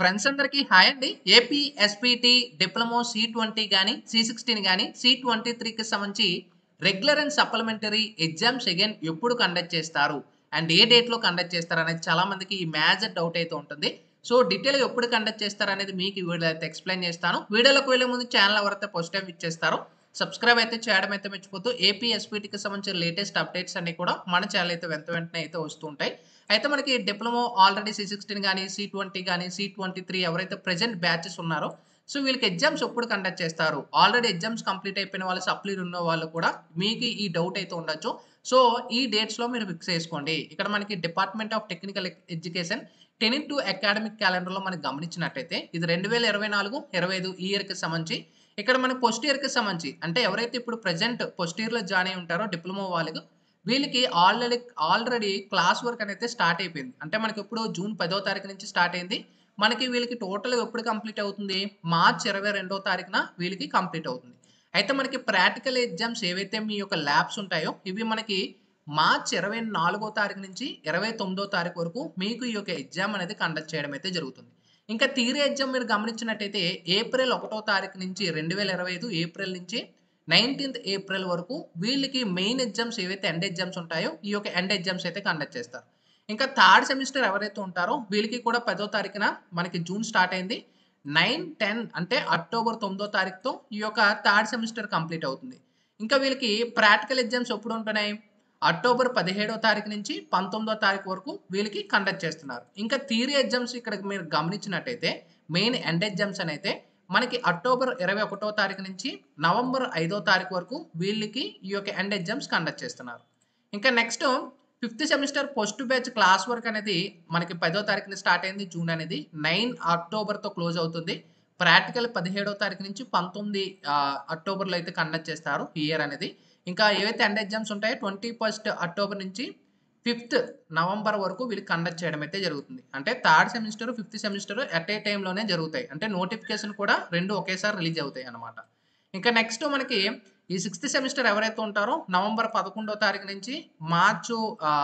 friends అందరికీ hi అండి AP SPT diploma C twenty కానీ సి సిక్స్టీన్ కానీ సి ట్వంటీ త్రీకి సంబంధించి regular and supplementary exams again ఎప్పుడు కండక్ట్ చేస్తారు అండ్ ఏ డేట్లో కండక్ట్ చేస్తారు అనేది చాలా మందికి ఈ మేజర్ డౌట్ అయితే ఉంటుంది సో డీటెయిల్గా ఎప్పుడు కండక్ట్ చేస్తారు అనేది మీకు ఈ వీడియో అయితే ఎక్స్ప్లెయిన్ చేస్తాను వీడియోలోకి వెళ్ళే ముందు ఛానల్ ఎవరైతే ఫస్ట్ టైం ఇచ్చేస్తారో సబ్స్క్రైబ్ అయితే చేయడం అయితే మర్చిపోతూ ఏపీ ఎస్పీటీకి సంబంధించిన లేటెస్ట్ అప్డేట్స్ అన్ని కూడా మన ఛానల్ అయితే వెంట వెంటనే అయితే వస్తూ ఉంటాయి అయితే మనకి డిప్లొమో ఆల్రెడీ సి సిక్స్టీన్ కానీ సి ట్వంటీ కానీ సి ట్వంటీ త్రీ ఎవరైతే ప్రెజెంట్ బ్యాచెస్ ఉన్నారో సో వీళ్ళకి ఎగ్జామ్స్ ఎప్పుడు కండక్ట్ చేస్తారు ఆల్రెడీ ఎగ్జామ్స్ కంప్లీట్ అయిపోయిన వాళ్ళు సప్లీలు ఉన్న వాళ్ళు కూడా మీకు ఈ డౌట్ అయితే ఉండొచ్చు సో ఈ డేట్స్లో మీరు ఫిక్స్ చేసుకోండి ఇక్కడ మనకి department of technical education ten two academic క్యాలెండర్లో మనకి గమనించినట్టయితే ఇది రెండు వేల ఇరవై నాలుగు ఇరవై ఐదు ఈ ఇయర్కి సంబంధించి ఇక్కడ మనకి ఫస్ట్ ఇయర్కి సంబంధించి అంటే ఎవరైతే ఇప్పుడు ప్రజెంట్ ఫస్ట్ ఇయర్లో జాయిన్ అయి ఉంటారో డిప్లొమా వాళ్ళకి వీళ్ళకి ఆల్రెడీ ఆల్రెడీ క్లాస్ వర్క్ అనేది స్టార్ట్ అయిపోయింది అంటే మనకి ఇప్పుడు జూన్ పదో తారీఖు నుంచి స్టార్ట్ అయింది మనకి వీళ్ళకి టోటల్ ఎప్పుడు కంప్లీట్ అవుతుంది మార్చ్ ఇరవై రెండో తారీఖున వీళ్ళకి కంప్లీట్ అవుతుంది అయితే మనకి ప్రాక్టికల్ ఎగ్జామ్స్ ఏవైతే మీ యొక్క ల్యాబ్స్ ఉంటాయో ఇవి మనకి మార్చ్ ఇరవై నాలుగో తారీఖు నుంచి ఇరవై తొమ్మిదో తారీఖు వరకు మీకు ఈ యొక్క ఎగ్జామ్ అనేది కండక్ట్ చేయడం అయితే జరుగుతుంది ఇంకా థియరీ ఎగ్జామ్ మీరు గమనించినట్టయితే ఏప్రిల్ ఒకటో తారీఖు నుంచి రెండు వేల ఇరవై ఐదు ఏప్రిల్ నుంచి నైన్టీన్త్ ఏప్రిల్ వరకు వీళ్ళకి మెయిన్ ఎగ్జామ్స్ ఏవైతే ఎండ్ ఎగ్జామ్స్ ఉంటాయో ఈ యొక్క ఎండ్ ఎగ్జామ్స్ అయితే కండక్ట్ చేస్తారు ఇంకా థర్డ్ సెమిస్టర్ ఎవరైతే ఉంటారో వీళ్ళకి కూడా పదో తారీఖున మనకి జూన్ స్టార్ట్ అయింది నైన్ టెన్ అంటే అక్టోబర్ తొమ్మిదో తారీఖుతో ఈ యొక్క థర్డ్ సెమిస్టర్ కంప్లీట్ అవుతుంది ఇంకా వీళ్ళకి ప్రాక్టికల్ ఎగ్జామ్స్ ఎప్పుడు ఉంటున్నాయి అక్టోబర్ పదిహేడో తారీఖు నుంచి పంతొమ్మిదో తారీఖు వరకు వీళ్ళకి కండక్ట్ చేస్తున్నారు ఇంకా థియరీ ఎగ్జామ్స్ ఇక్కడ మీరు గమనించినట్టయితే మెయిన్ ఎండ్ ఎగ్జామ్స్ అని అయితే మనకి అక్టోబర్ ఇరవై ఒకటో తారీఖు నుంచి నవంబర్ ఐదో తారీఖు వరకు వీళ్ళకి ఈ యొక్క ఎండ్ ఎగ్జామ్స్ కండక్ట్ చేస్తున్నారు ఇంకా next fifth semester post batch class work అనేది మనకి పదో తారీఖున స్టార్ట్ అయింది జూన్ అనేది నైన్ అక్టోబర్తో క్లోజ్ అవుతుంది ప్రాక్టికల్ పదిహేడో తారీఖు నుంచి పంతొమ్మిది అక్టోబర్లో అయితే కండక్ట్ చేస్తారు ఈ ఇయర్ అనేది ఇంకా ఏవైతే ఎండ్ ఎగ్జామ్స్ ఉంటాయో ట్వంటీ ఫస్ట్ అక్టోబర్ నుంచి ఫిఫ్త్ నవంబర్ వరకు వీళ్ళకి కండక్ట్ చేయడం అయితే జరుగుతుంది అంటే third semester fifth semester at a టైంలోనే జరుగుతాయి అంటే నోటిఫికేషన్ కూడా రెండు ఒకేసారి రిలీజ్ అవుతాయి అన్నమాట ఇంకా నెక్స్ట్ మనకి ఈ సిక్స్త్ సెమిస్టర్ ఎవరైతే ఉంటారో నవంబర్ పదకొండో తారీఖు నుంచి మార్చు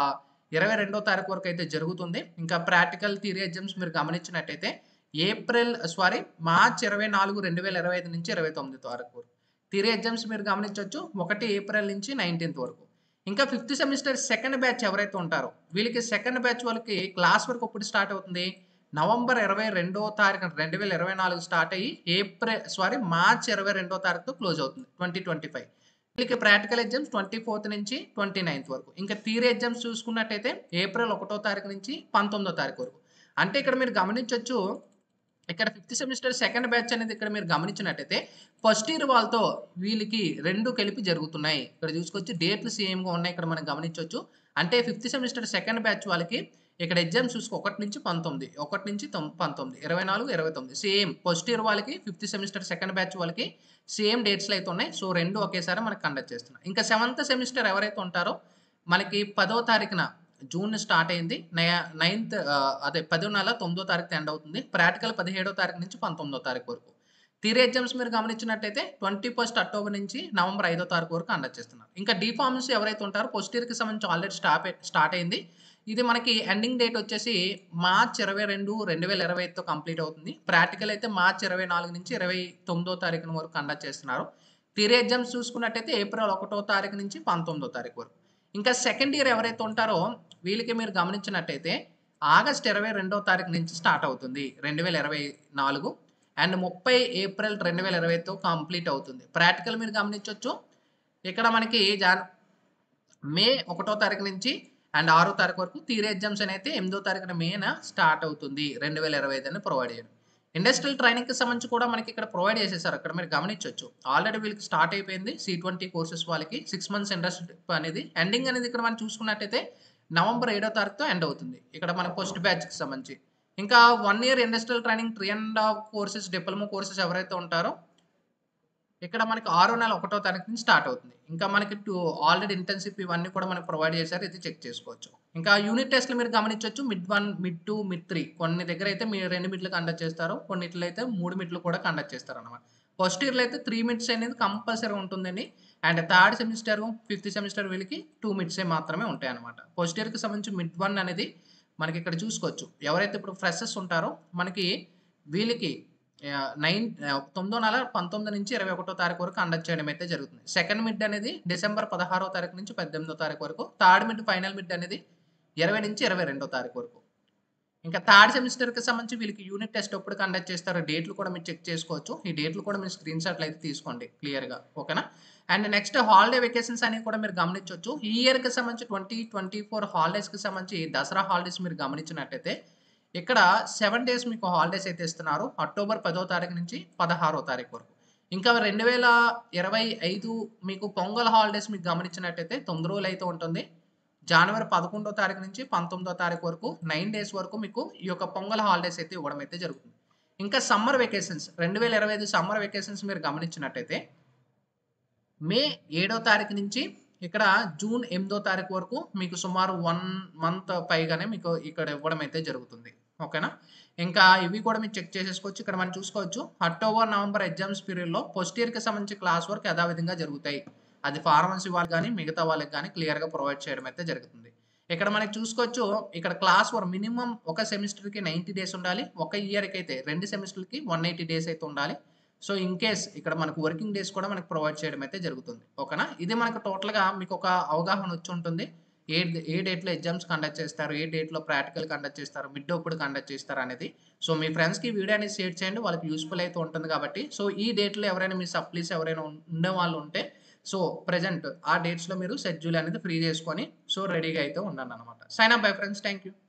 ఇరవై రెండో తారీఖు వరకు అయితే జరుగుతుంది ఇంకా ప్రాక్టికల్ థియరీ ఎగ్జామ్స్ మీరు గమనించినట్టయితే ఏప్రిల్ సారీ మార్చ్ ఇరవై నాలుగు రెండు వేల ఇరవై ఐదు నుంచి ఇరవై తొమ్మిది వరకు థియరీ ఎగ్జామ్స్ మీరు గమనించవచ్చు ఒకటి ఏప్రిల్ నుంచి నైన్టీన్త్ వరకు ఇంకా ఫిఫ్త్ సెమిస్టర్ సెకండ్ బ్యాచ్ ఎవరైతే ఉంటారో వీళ్ళకి సెకండ్ బ్యాచ్ వాళ్ళకి క్లాస్ వర్క్ ఎప్పుడు స్టార్ట్ అవుతుంది నవంబర్ ఇరవై రెండో తారీఖు రెండు వేల ఇరవై నాలుగు స్టార్ట్ అయ్యి ఏప్రిల్ సారీ మార్చ్ ఇరవై రెండో తారీఖుతో క్లోజ్ అవుతుంది ట్వంటీ ట్వంటీ ఫైవ్ వీళ్ళకి ప్రాక్టికల్ ఎగ్జామ్స్ ట్వంటీ ఫోర్త్ నుంచి ట్వంటీ నైన్త్ వరకు ఇంకా థియరీ ఎగ్జామ్స్ చూసుకున్నట్టయితే ఏప్రిల్ ఒకటో తారీఖు నుంచి పంతొమ్మిదో తారీఖు వరకు అంటే ఇక్కడ మీరు గమనించవచ్చు ఇక్కడ ఫిఫ్త్ సెమిస్టర్ సెకండ్ బ్యాచ్ అనేది ఇక్కడ మీరు గమనించినట్టయితే ఫస్ట్ ఇయర్ వాళ్ళతో వీళ్ళకి రెండు కలిపి జరుగుతున్నాయి ఇక్కడ చూసుకొచ్చి డేట్లు సేమ్గా ఉన్నాయి ఇక్కడ మనం గమనించవచ్చు అంటే ఫిఫ్త్ సెమిస్టర్ సెకండ్ బ్యాచ్ వాళ్ళకి ఇక్కడ ఎగ్జామ్స్ చూసుకో ఒకటి నుంచి పంతొమ్మిది ఒకటి నుంచి పంతొమ్మిది ఇరవై నాలుగు ఇరవై తొమ్మిది సేమ్ ఫస్ట్ ఇయర్ వాళ్ళకి ఫిఫ్త్ సెమిస్టర్ సెకండ్ బ్యాచ్ వాళ్ళకి సేమ్ డేట్స్లో అయితే ఉన్నాయి సో రెండు ఒకేసారి మనకి కండక్ట్ చేస్తున్నాం ఇంకా సెవెంత్ సెమిస్టర్ ఎవరైతే ఉంటారో మనకి పదో తారీఖున జూన్ స్టార్ట్ అయింది నైన్త్ అదే పదో నెల తొమ్మిదో తారీఖు ఎండ్ అవుతుంది ప్రాక్టికల్ పదిహేడో తారీఖు నుంచి పంతొమ్మిదో తారీఖు వరకు థియరీ ఎగ్జామ్స్ మీరు గమనించినట్టయితే ట్వంటీ ఫస్ట్ అక్టోబర్ నుంచి నవంబర్ ఐదో తారీఖు వరకు కండక్ట్ చేస్తున్నారు ఇంకా డిఫార్మ్స్ ఎవరైతే ఉంటారో ఫస్ట్ ఇయర్కి సంబంధించి ఆల్రెడీ స్టాప్ స్టార్ట్ అయింది ఇది మనకి ఎండింగ్ డేట్ వచ్చేసి మార్చ్ ఇరవై రెండు రెండు వేల ఇరవై ఐదుతో కంప్లీట్ అవుతుంది ప్రాక్టికల్ అయితే మార్చ్ ఇరవై నాలుగు నుంచి ఇరవై తొమ్మిదో తారీఖున వరకు కండక్ట్ చేస్తున్నారు థియరీ ఎగ్జామ్స్ చూసుకున్నట్టయితే ఏప్రిల్ ఒకటో తారీఖు నుంచి పంతొమ్మిదో తారీఖు వరకు ఇంకా సెకండ్ ఇయర్ ఎవరైతే ఉంటారో వీళ్ళకి మీరు గమనించినట్టయితే ఆగస్ట్ ఇరవై రెండో తారీఖు నుంచి స్టార్ట్ అవుతుంది రెండు వేల ఇరవై నాలుగు అండ్ ముప్పై ఏప్రిల్ రెండు వేల ఇరవైతో కంప్లీట్ అవుతుంది ప్రాక్టికల్ మీరు గమనించవచ్చు ఇక్కడ మనకి జాన్ మే ఒకటో తారీఖు నుంచి అండ్ ఆరో తారీఖు వరకు థియరీ ఎగ్జామ్స్ అయితే ఎనిమిదో తారీఖున మేన స్టార్ట్ అవుతుంది రెండు వేల ఇరవై ఐదు అని ప్రొవైడ్ చేయడం ఇండస్ట్రియల్ ట్రైనింగ్కి సంబంధించి కూడా మనకి ఇక్కడ ప్రొవైడ్ చేసేసారు అక్కడ మీరు గమనించవచ్చు ఆల్రెడీ వీళ్ళకి స్టార్ట్ అయిపోయింది సి ట్వంటీ కోర్సెస్ వాళ్ళకి సిక్స్ మంత్స్ ఇండస్ట్రీ అనేది ఎండింగ్ అనేది ఇక్కడ మనం చూసుకున్నట్టయితే నవంబర్ ఏడో తారీఖుతో ఎండ్ అవుతుంది ఇక్కడ మన పోస్ట్ బ్యాచ్కి సంబంధించి ఇంకా one year industrial training three and half courses diploma courses ఎవరైతే ఉంటారో ఇక్కడ మనకి ఆరో నెల ఒకటో తారీఖు నుంచి స్టార్ట్ అవుతుంది ఇంకా మనకి టూ ఆల్రెడీ ఇంటర్న్షిప్ ఇవన్నీ కూడా మనకి ప్రొవైడ్ చేశారు ఇది చెక్ చేసుకోవచ్చు ఇంకా యూనిట్ టెస్ట్లు మీరు గమనించవచ్చు mid one mid two mid three కొన్ని దగ్గర అయితే మీరు రెండు మిడ్లు కండక్ట్ చేస్తారు కొన్నిట్లో అయితే మూడు మిడ్లు కూడా కండక్ట్ చేస్తారు అనమాట ఫస్ట్ ఇయర్లో అయితే త్రీ మిడ్స్ అనేది కంపల్సరీ ఉంటుందండి and third semester fifth semester వీళ్ళకి టూ మిడ్సే మాత్రమే ఉంటాయి అనమాట ఫస్ట్ ఇయర్కి సంబంధించి మిడ్ వన్ అనేది మనకి ఇక్కడ చూసుకోవచ్చు ఎవరైతే ఇప్పుడు ఫ్రెషర్స్ ఉంటారో మనకి వీళ్ళకి నైన్ తొమ్మిదో నెల పంతొమ్మిది నుంచి ఇరవై ఒకటో తారీఖు వరకు కండక్ట్ చేయడం అయితే జరుగుతుంది సెకండ్ మిడ్ అనేది డిసెంబర్ పదహారో తారీఖు నుంచి పద్దెనిమిదో తారీఖు వరకు థర్డ్ మిడ్ ఫైనల్ మిడ్ అనేది ఇరవై నుంచి ఇరవై రెండో తారీఖు వరకు ఇంకా థర్డ్ సెమిస్టర్కి సంబంధించి వీళ్ళకి యూనిట్ టెస్ట్ ఎప్పుడు కండక్ట్ చేస్తారో డేట్లు కూడా మీరు చెక్ చేసుకోవచ్చు ఈ డేట్లు కూడా మీరు స్క్రీన్ షాట్లు అయితే తీసుకోండి క్లియర్గా ఓకేనా అండ్ నెక్స్ట్ హాలిడే వెకేషన్స్ అనేవి కూడా మీరు గమనించవచ్చు ఈ ఇయర్కి సంబంధించి ట్వంటీ ట్వంటీ ఫోర్ హాలిడేస్కి సంబంధించి దసరా హాలిడేస్ మీరు గమనించినట్టయితే ఇక్కడ సెవెన్ డేస్ మీకు హాలిడేస్ అయితే ఇస్తున్నారు అక్టోబర్ పదో తారీఖు నుంచి పదహారో తారీఖు వరకు ఇంకా రెండు వేల ఇరవై ఐదు మీకు పొంగల్ హాలిడేస్ మీకు గమనించినట్టయితే తొమ్మిది రోజులు అయితే ఉంటుంది జనవరి పదకొండో తారీఖు నుంచి పంతొమ్మిదో తారీఖు వరకు నైన్ డేస్ వరకు మీకు ఈ యొక్క పొంగల్ హాలిడేస్ అయితే ఇవ్వడం అయితే జరుగుతుంది ఇంకా సమ్మర్ వెకేషన్స్ రెండు వేల ఇరవై ఐదు సమ్మర్ వెకేషన్స్ మీరు గమనించినట్టయితే మే ఏడో తారీఖు నుంచి ఇక్కడ జూన్ ఎనిమిదో తారీఖు వరకు మీకు సుమారు వన్ మంత్ పైగానే మీకు ఇక్కడ ఇవ్వడం అయితే జరుగుతుంది ఓకేనా ఇంకా ఇవి కూడా మీరు చెక్ చేసేసుకోవచ్చు ఇక్కడ మనం చూసుకోవచ్చు అక్టోబర్ నవంబర్ ఎగ్జామ్స్ పీరియడ్లో ఫస్ట్ ఇయర్కి సంబంధించి క్లాస్ వర్క్ యథావిధంగా జరుగుతాయి అది ఫార్మసీ వాళ్ళకి కానీ మిగతా వాళ్ళకి కానీ క్లియర్గా ప్రొవైడ్ చేయడం అయితే జరుగుతుంది ఇక్కడ మనకి చూసుకోవచ్చు ఇక్కడ క్లాస్ వర్క్ మినిమం ఒక సెమిస్టర్కి నైంటీ డేస్ ఉండాలి ఒక ఇయర్కి అయితే రెండు సెమిస్టర్కి వన్ ఎయిటీ డేస్ అయితే ఉండాలి సో ఇన్ కేస్ ఇక్కడ మనకు వర్కింగ్ డేస్ కూడా మనకు ప్రొవైడ్ చేయడం అయితే జరుగుతుంది ఓకేనా ఇది మనకు టోటల్గా మీకు ఒక అవగాహన వచ్చి ఉంటుంది ఏ ఏ డేట్లో ఎగ్జామ్స్ కండక్ట్ చేస్తారు ఏ డేట్లో ప్రాక్టికల్ కండక్ట్ చేస్తారు మిడ్ ఎప్పుడు కండక్ట్ చేస్తారు అనేది సో మీ ఫ్రెండ్స్కి వీడియో అనేది షేర్ చేయండి వాళ్ళకి యూస్ఫుల్ అయితే ఉంటుంది కాబట్టి సో ఈ డేట్లో ఎవరైనా మీ సప్లీస్ ఎవరైనా ఉండే వాళ్ళు ఉంటే సో ప్రజెంట్ ఆ డేట్స్లో మీరు షెడ్యూల్ అనేది ఫ్రీ చేసుకొని సో రెడీగా అయితే ఉండండి అనమాట sign up bye friends thank you